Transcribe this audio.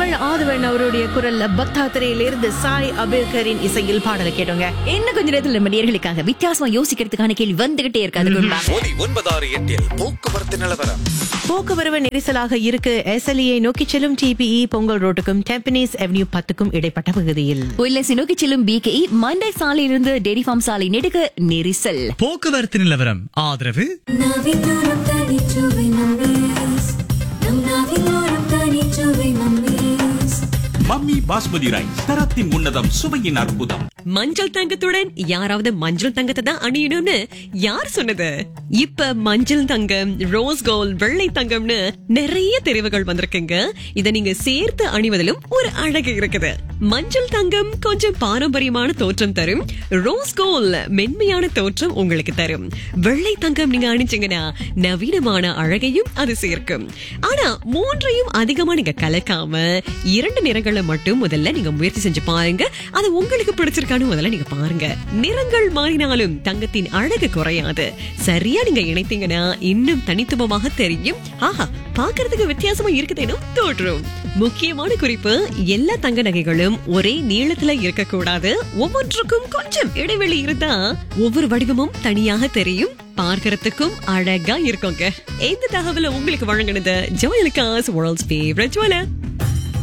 மகள் ஆதவன் அவருடைய குரல்ல பக்தா திரையிலிருந்து சாய் அபேல்கரின் இசையில் பாடலை கேட்டோங்க இன்னும் கொஞ்ச நேரத்துல நம்ம நேர்களுக்காக வித்தியாசமா யோசிக்கிறதுக்கான கேள்வி வந்துகிட்டே இருக்கு அதுக்கு ஒலி ஒன்பதாறு எட்டில் போக்குவரத்து நிலவரம் போக்குவரவு நெரிசலாக இருக்கு எஸ்எல்இயை நோக்கி செல்லும் டிபிஇ பொங்கல் ரோட்டுக்கும் டெம்பனிஸ் அவென்யூ பத்துக்கும் இடைப்பட்ட பகுதியில் உல்லசி நோக்கி செல்லும் பிகே மண்டை சாலையிலிருந்து டெரி ஃபார்ம் சாலை நெடுக நெரிசல் போக்குவரத்து நிலவரம் ஆதரவு நாவிலோரம் தனிச்சுவை மம்மீஸ் நம் நாவிலோரம் தனிச்சுவை மம்மீஸ் மம்மி பாஸ்மதி ரைஸ் தரத்தின் உன்னதம் சுவையின் அற்புதம் மஞ்சள் தங்கத்துடன் யாராவது மஞ்சள் தங்கத்தை தான் அணியணும்னு யார் சொன்னது இப்ப மஞ்சள் தங்கம் ரோஸ் கோல்ட் வெள்ளை தங்கம்னு நிறைய தெரிவுகள் வந்திருக்குங்க இத நீங்க சேர்த்து அணிவதிலும் ஒரு அழகு இருக்குது மஞ்சள் தங்கம் கொஞ்சம் பாரம்பரியமான தோற்றம் தரும் ரோஸ் கோல்ட் மென்மையான தோற்றம் உங்களுக்கு தரும் வெள்ளை தங்கம் நீங்க அணிச்சீங்கன்னா நவீனமான அழகையும் அது சேர்க்கும் ஆனா மூன்றையும் அதிகமா நீங்க கலக்காம இரண்டு நிறங்களை மட்டும் முதல்ல நீங்க முயற்சி செஞ்சு பாருங்க அது உங்களுக்கு பிடிச்சிருக்கான்னு முதல்ல நீங்க பாருங்க நிறங்கள் மாறினாலும் தங்கத்தின் அழகு குறையாது சரியா நீங்க இணைத்தீங்கன்னா இன்னும் தனித்துவமாக தெரியும் ஆஹா பார்க்கிறதுக்கு வித்தியாசமா இருக்குதேனும் தோற்றும் முக்கியமான குறிப்பு எல்லா தங்க நகைகளும் ஒரே நீளத்துல இருக்கக்கூடாது ஒவ்வொன்றுக்கும் கொஞ்சம் இடைவெளி இருந்தா ஒவ்வொரு வடிவமும் தனியாக தெரியும் பார்க்கறதுக்கும் அழகா இருக்குங்க இந்த தகவலை உங்களுக்கு வழங்கினது ஜோயலுக்காஸ் வேர்ல்ட்ஸ் ஃபேவரட் ஜுவலர்